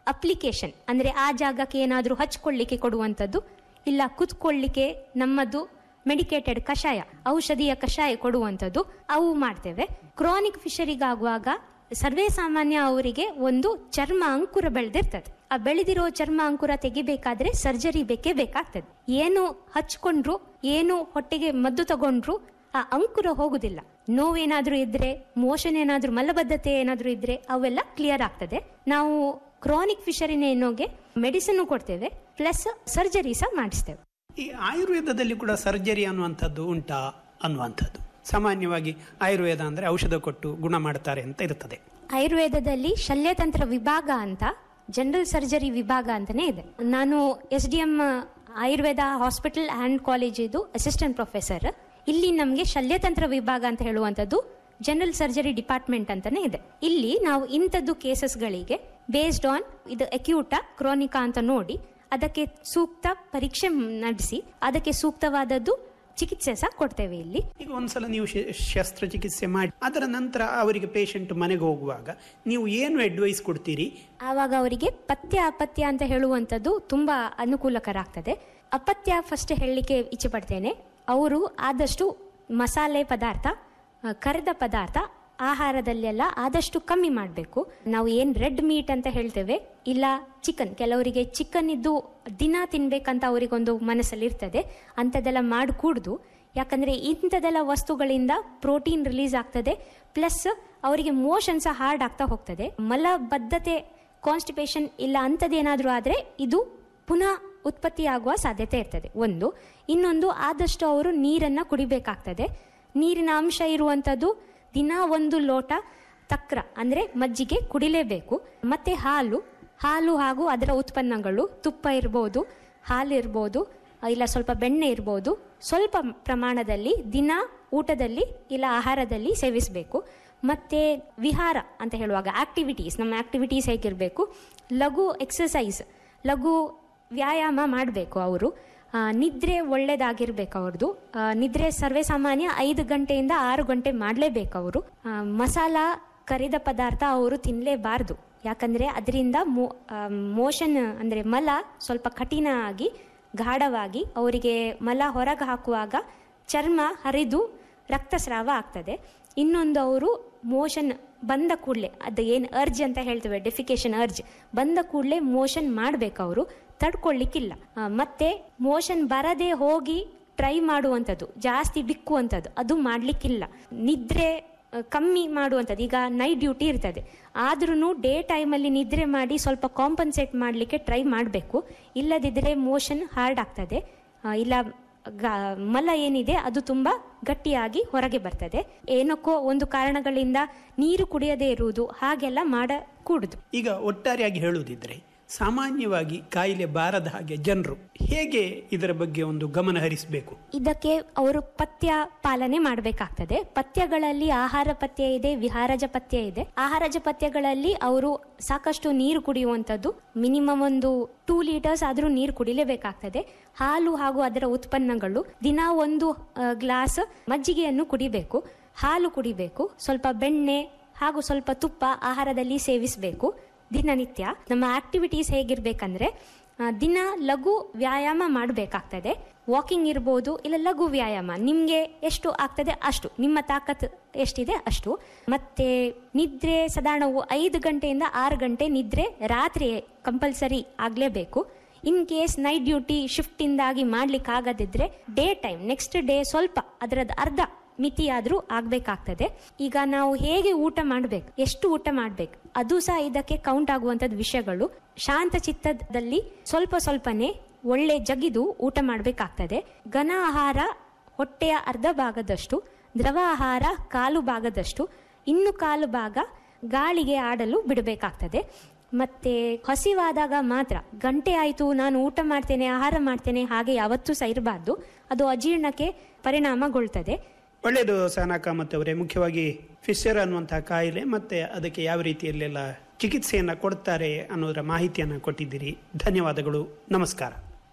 application ಅಂದ್ರೆ ಆ ಜಾಗಕ್ಕೆ ಏನಾದರೂ ಹಚ್ಕೊಳ್ಳಿಕ್ಕೆ ಕೊಡುವಂಥದ್ದು ಇಲ್ಲ ಕುತ್ಕೊಳ್ಳಿಕ್ಕೆ ನಮ್ಮದು ಮೆಡಿಕೇಟೆಡ್ ಕಷಾಯ ಔಷಧಿಯ ಕಷಾಯ ಕೊಡುವಂಥದ್ದು ಅವು ಮಾಡ್ತೇವೆ ಕ್ರಾನಿಕ್ ಫಿಶರಿಗಾಗುವಾಗ ಸರ್ವೇ ಸಾಮಾನ್ಯ ಅವರಿಗೆ ಒಂದು ಚರ್ಮ ಅಂಕುರ ಬೆಳೆದಿರ್ತದೆ ಆ ಬೆಳೆದಿರೋ ಚರ್ಮ ಅಂಕುರ ತೆಗಿಬೇಕಾದ್ರೆ ಸರ್ಜರಿ ಬೇಕೇ ಬೇಕಾಗ್ತದೆ ಏನು ಹಚ್ಕೊಂಡ್ರು ಏನು ಹೊಟ್ಟೆಗೆ ಮದ್ದು ತಗೊಂಡ್ರು ಆ ಅಂಕುರ ಹೋಗುದಿಲ್ಲ ನೋವೇನಾದ್ರೂ ಇದ್ರೆ ಮೋಷನ್ ಏನಾದ್ರೂ ಮಲಬದ್ಧತೆ ಏನಾದ್ರೂ ಇದ್ರೆ ಅವೆಲ್ಲ ಕ್ಲಿಯರ್ ಆಗ್ತದೆ ನಾವು ಕ್ರಾನಿಕ್ ಫಿಶರಿನೇನೋಗೆ ಮೆಡಿಸಿನ್ ಕೊಡ್ತೇವೆ ಪ್ಲಸ್ ಸರ್ಜರಿ ಸಹ ಮಾಡಿಸ್ತೇವೆ ಈ ಆಯುರ್ವೇದದಲ್ಲಿ ಕೂಡ ಸರ್ಜರಿ ಅನ್ನುವಂಥದ್ದು ಉಂಟಾ ಅನ್ನುವಂಥದ್ದು ಸಾಮಾನ್ಯವಾಗಿ ಆಯುರ್ವೇದ ಅಂದರೆ ಔಷಧ ಕೊಟ್ಟು ಗುಣ ಮಾಡ್ತಾರೆ ಅಂತ ಇರ್ತದೆ ಆಯುರ್ವೇದದಲ್ಲಿ ಶಲ್ಯತಂತ್ರ ವಿಭಾಗ ಅಂತ ಜನರಲ್ ಸರ್ಜರಿ ವಿಭಾಗ ಅಂತಾನೆ ಇದೆ ನಾನು S D M Ayurveda hospital and ಕಾಲೇಜಿದು ಅಸಿಸ್ಟೆಂಟ್ ಪ್ರೊಫೆಸರ್ ಇಲ್ಲಿ ನಮಗೆ ಶಲ್ಯತಂತ್ರ ವಿಭಾಗ ಅಂತ ಹೇಳುವಂಥದ್ದು ಜನರಲ್ ಸರ್ಜರಿ ಡಿಪಾರ್ಟ್ಮೆಂಟ್ ಅಂತಾನೆ ಇದೆ ಇಲ್ಲಿ ನಾವು ಇಂಥದ್ದು ಕೇಸಸ್ಗಳಿಗೆ ಬೇಸ್ಡ್ ಆನ್ ಇದು ಅಕ್ಯೂಟ ಕ್ರೋನಿಕಾ ಅಂತ ನೋಡಿ ಅದಕ್ಕೆ ಸೂಕ್ತ ಪರೀಕ್ಷೆ ನಡೆಸಿ ಅದಕ್ಕೆ ಸೂಕ್ತವಾದದ್ದು ಚಿಕಿತ್ಸೆ ಸಹ ಕೊಡ್ತೇವೆ ಇಲ್ಲಿ ಈಗ ಒಂದ್ಸಲ ನೀವು ಶ- ಶಸ್ತ್ರಚಿಕಿತ್ಸೆ ಮಾಡಿ ಅದರ ನಂತರ ಅವರಿಗೆ ಪೇಷಂಟ್ ಮನೆಗೆ ಹೋಗುವಾಗ ನೀವು ಏನು ಅಡ್ವೈಸ್ ಕೊಡ್ತೀರಿ ಆವಾಗ ಅವರಿಗೆ ಪಥ್ಯ ಅಪತ್ಯ ಅಂತ ಹೇಳುವಂಥದ್ದು ತುಂಬಾ ಅನುಕೂಲಕರ ಆಗ್ತದೆ ಅಪತ್ಯ ಫಸ್ಟ್ ಹೇಳಲಿಕ್ಕೆ ಇಚ್ಛೆ ಪಡ್ತೇನೆ ಅವರು ಆದಷ್ಟು ಮಸಾಲೆ ಪದಾರ್ಥ ಆ, ಕರೆದ ಪದಾರ್ಥ ಆಹಾರದಲ್ಲೆಲ್ಲ ಆದಷ್ಟು ಕಮ್ಮಿ ಮಾಡಬೇಕು ನಾವು ಏನು ರೆಡ್ ಮೀಟ್ ಅಂತ ಹೇಳ್ತೇವೆ ಇಲ್ಲ ಚಿಕನ್ ಕೆಲವರಿಗೆ ಚಿಕನ್ ಇದ್ದು ದಿನ ತಿನ್ಬೇಕಂತ ಅವರಿಗೊಂದು ಮನಸ್ಸಲ್ಲಿ ಇರ್ತದೆ ಅಂಥದ್ದೆಲ್ಲ ಮಾಡಿಕೂಡ್ದು ಯಾಕಂದರೆ ಇಂಥದ್ದೆಲ್ಲ ವಸ್ತುಗಳಿಂದ ಪ್ರೋಟೀನ್ ರಿಲೀಸ್ ಆಗ್ತದೆ ಪ್ಲಸ್ ಅವರಿಗೆ ಮೋಷನ್ ಸಹ ಹಾರ್ಡ್ ಆಗ್ತಾ ಹೋಗ್ತದೆ ಮಲಬದ್ಧತೆ ಕಾನ್ಸ್ಟಿಪೇಷನ್ ಇಲ್ಲ ಅಂಥದ್ದೇನಾದರೂ ಆದರೆ ಇದು ಪುನಃ ಉತ್ಪತ್ತಿಯಾಗುವ ಸಾಧ್ಯತೆ ಇರ್ತದೆ ಒಂದು ಇನ್ನೊಂದು ಆದಷ್ಟು ಅವರು ನೀರನ್ನು ಕುಡಿಬೇಕಾಗ್ತದೆ ನೀರಿನ ಅಂಶ ಇರುವಂಥದ್ದು ದಿನ ಒಂದು ಲೋಟ ತಕ್ರ ಅಂದರೆ ಮಜ್ಜಿಗೆ ಕುಡಿಲೇಬೇಕು ಮತ್ತೆ ಹಾಲು ಹಾಲು ಹಾಗೂ ಅದರ ಉತ್ಪನ್ನಗಳು ತುಪ್ಪ ಇರ್ಬೋದು ಹಾಲು ಇರ್ಬೋದು ಇಲ್ಲ ಸ್ವಲ್ಪ ಬೆಣ್ಣೆ ಇರ್ಬೋದು ಸ್ವಲ್ಪ ಪ್ರಮಾಣದಲ್ಲಿ ದಿನ ಊಟದಲ್ಲಿ ಇಲ್ಲ ಆಹಾರದಲ್ಲಿ ಸೇವಿಸಬೇಕು ಮತ್ತು ವಿಹಾರ ಅಂತ ಹೇಳುವಾಗ ಆಕ್ಟಿವಿಟೀಸ್ ನಮ್ಮ ಆಕ್ಟಿವಿಟೀಸ್ ಹೇಗಿರಬೇಕು ಲಘು ಎಕ್ಸಸೈಸ್ ಲಘು ವ್ಯಾಯಾಮ ಮಾಡಬೇಕು ಅವರು ಆ, ನಿದ್ರೆ ಒಳ್ಳೇದಾಗಿರ್ಬೇಕು ಅವ್ರದ್ದು ಆ, ನಿದ್ರೆ ಸರ್ವೇ ಸಾಮಾನ್ಯ ಐದು ಗಂಟೆಯಿಂದ ಆರು ಗಂಟೆ ಮಾಡಲೇಬೇಕು ಅವರು ಮಸಾಲ ಕರಿದ ಪದಾರ್ಥ ಅವರು ತಿನ್ನಲೇಬಾರ್ದು ಯಾಕಂದರೆ ಅದರಿಂದ ಮೋ ಮೋಷನ್ ಅಂದರೆ ಮಲ ಸ್ವಲ್ಪ ಕಠಿಣ ಆಗಿ ಗಾಢವಾಗಿ ಅವರಿಗೆ ಮಲ ಹೊರಗೆ ಹಾಕುವಾಗ ಚರ್ಮ ಹರಿದು ರಕ್ತಸ್ರಾವ ಆಗ್ತದೆ ಇನ್ನೊಂದು ಅವರು ಮೋಷನ್ ಬಂದ ಕೂಡಲೇ ಅದು ಏನು ಅರ್ಜ್ ಅಂತ ಹೇಳ್ತೇವೆ ಡೆಫಿಕೇಶನ್ ಅರ್ಜ್ ಬಂದ ಕೂಡಲೇ ಮೋಷನ್ ಮಾಡಬೇಕು ಅವರು ತಡ್ಕೊಳ್ಳಿಕ್ಕಿಲ್ಲ ಆ, ಮತ್ತೆ ಮೋಷನ್ ಬರದೆ ಹೋಗಿ ಟ್ರೈ ಮಾಡುವಂಥದ್ದು ಜಾಸ್ತಿ ಬಿಕ್ಕುವಂಥದ್ದು ಅದು ಮಾಡಲಿಕ್ಕಿಲ್ಲ ನಿದ್ರೆ ಆ, ಕಮ್ಮಿ ಮಾಡುವಂಥದ್ದು ಈಗ ನೈಟ್ ಡ್ಯೂಟಿ ಇರ್ತದೆ ಆದ್ರೂ ಡೇ ಟೈಮಲ್ಲಿ ನಿದ್ರೆ ಮಾಡಿ ಸ್ವಲ್ಪ ಕಾಂಪನ್ಸೇಟ್ ಮಾಡಲಿಕ್ಕೆ ಟ್ರೈ ಮಾಡಬೇಕು ಇಲ್ಲದಿದ್ದರೆ ಮೋಷನ್ ಹಾರ್ಡ್ ಆಗ್ತದೆ ಆ, ಇಲ್ಲ ಗ ಮಲ ಏನಿದೆ ಅದು ತುಂಬ ಗಟ್ಟಿಯಾಗಿ ಹೊರಗೆ ಬರ್ತದೆ ಏನಕ್ಕೋ ಒಂದು ಕಾರಣಗಳಿಂದ ನೀರು ಕುಡಿಯದೇ ಇರುವುದು ಹಾಗೆಲ್ಲ ಮಾಡಕೂಡುದು ಈಗ ಒಟ್ಟಾರೆಯಾಗಿ ಹೇಳುವುದಿದ್ರೆ ಸಾಮಾನ್ಯವಾಗಿ ಕಾಯಿಲೆ ಬಾರದ ಹಾಗೆ ಜನರು ಹೇಗೆ ಇದರ ಬಗ್ಗೆ ಒಂದು ಗಮನ ಹರಿಸಬೇಕು ಇದಕ್ಕೆ ಅವರು ಪಥ್ಯ ಪಾಲನೆ ಮಾಡಬೇಕಾಗ್ತದೆ ಪಥ್ಯಗಳಲ್ಲಿ ಆಹಾರ ಪಥ್ಯ ಇದೆ ವಿಹಾರಜ ಪಥ್ಯ ಇದೆ ಆಹಾರಜ ಪಥ್ಯಗಳಲ್ಲಿ ಅವರು ಸಾಕಷ್ಟು ನೀರು ಕುಡಿಯುವಂಥದ್ದು ಮಿನಿಮಮ್ ಒಂದು ಟೂ ಲೀಟರ್ಸ್ ಆದರೂ ನೀರು ಕುಡಿಲೇಬೇಕಾಗ್ತದೆ ಹಾಲು ಹಾಗೂ ಅದರ ಉತ್ಪನ್ನಗಳು ದಿನ ಒಂದು ಗ್ಲಾಸ್ ಮಜ್ಜಿಗೆಯನ್ನು ಕುಡಿಬೇಕು ಹಾಲು ಕುಡಿಬೇಕು ಸ್ವಲ್ಪ ಬೆಣ್ಣೆ ಹಾಗೂ ಸ್ವಲ್ಪ ತುಪ್ಪ ಆಹಾರದಲ್ಲಿ ಸೇವಿಸಬೇಕು ದಿನನಿತ್ಯ ನಮ್ಮ ಆಕ್ಟಿವಿಟೀಸ್ ಹೇಗಿರ್ಬೇಕಂದ್ರೆ ಆ, ದಿನ ಲಘು ವ್ಯಾಯಾಮ ಮಾಡಬೇಕಾಗ್ತದೆ ವಾಕಿಂಗ್ ಇರ್ಬೋದು ಇಲ್ಲ ಲಘು ವ್ಯಾಯಾಮ ನಿಮಗೆ ಎಷ್ಟು ಆಗ್ತದೆ ಅಷ್ಟು ನಿಮ್ಮ ತಾಕತ್ ಎಷ್ಟಿದೆ ಅಷ್ಟು ಮತ್ತೆ ನಿದ್ರೆ ಸಾಧಾರಣ ಐದು ಗಂಟೆಯಿಂದ ಆರು ಗಂಟೆ ನಿದ್ರೆ ರಾತ್ರಿ ಕಂಪಲ್ಸರಿ ಆಗಲೇಬೇಕು ಇನ್ ಕೇಸ್ ನೈಟ್ ಡ್ಯೂಟಿ ಶಿಫ್ಟಿಂದಾಗಿ ಮಾಡ್ಲಿಕ್ಕೆ ಆಗದಿದ್ರೆ ಡೇ ಟೈಮ್ ನೆಕ್ಸ್ಟ್ ಡೇ ಸ್ವಲ್ಪ ಅದರದ್ದು ಅರ್ಧ ಮಿತಿಯಾದ್ರೂ ಆಗ್ಬೇಕಾಗ್ತದೆ ಈಗ ನಾವು ಹೇಗೆ ಊಟ ಮಾಡ್ಬೇಕು ಎಷ್ಟು ಊಟ ಮಾಡ್ಬೇಕು ಅದು ಸಹ ಇದಕ್ಕೆ ಕೌಂಟ್ ಆಗುವಂತದ್ದು ವಿಷಯಗಳು ಶಾಂತ ಚಿತ್ತದಲ್ಲಿ ಸ್ವಲ್ಪ ಸ್ವಲ್ಪನೇ ಒಳ್ಳೆ ಜಗಿದು ಊಟ ಮಾಡಬೇಕಾಗ್ತದೆ ಘನ ಆಹಾರ ಹೊಟ್ಟೆಯ ಅರ್ಧ ಭಾಗದಷ್ಟು ದ್ರವ ಆಹಾರ ಕಾಲು ಭಾಗದಷ್ಟು ಇನ್ನು ಕಾಲು ಭಾಗ ಗಾಳಿಗೆ ಆಡಲು ಬಿಡಬೇಕಾಗ್ತದೆ ಮತ್ತೆ ಹಸಿವಾದಾಗ ಮಾತ್ರ ಗಂಟೆ ಆಯಿತು ನಾನು ಊಟ ಮಾಡ್ತೇನೆ ಆಹಾರ ಮಾಡ್ತೇನೆ ಹಾಗೆ ಯಾವತ್ತೂ ಸಹ ಇರಬಾರ್ದು ಅದು ಅಜೀರ್ಣಕ್ಕೆ ಪರಿಣಾಮಗೊಳ್ತದೆ ಒಳ್ಳೆಯದು ಸಹನಾ ಕಾಮತ್ ಅವರೇ ಮುಖ್ಯವಾಗಿ ಫಿಶರ್ ಅನ್ನುವಂತಹ ಕಾಯಿಲೆ ಮತ್ತೆ ಅದಕ್ಕೆ ಯಾವ ರೀತಿಯಲ್ಲೆಲ್ಲ ಚಿಕಿತ್ಸೆಯನ್ನು ಕೊಡ್ತಾರೆ ಅನ್ನೋದರ ಮಾಹಿತಿಯನ್ನು ಕೊಟ್ಟಿದ್ದೀರಿ ಧನ್ಯವಾದಗಳು ನಮಸ್ಕಾರ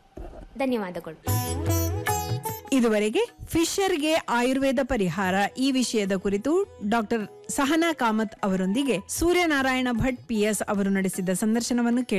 ಧನ್ಯವಾದಗಳು ಇದುವರೆಗೆ ಫಿಶರ್ಗೆ ಆಯುರ್ವೇದ ಪರಿಹಾರ ಈ ವಿಷಯದ ಕುರಿತು ಡಾಕ್ಟರ್ ಸಹನಾ ಕಾಮತ್ ಅವರೊಂದಿಗೆ ಸೂರ್ಯನಾರಾಯಣ ಭಟ್ ಪಿಎಸ್ ಅವರು ನಡೆಸಿದ ಸಂದರ್ಶನವನ್ನು ಕೇಳಿ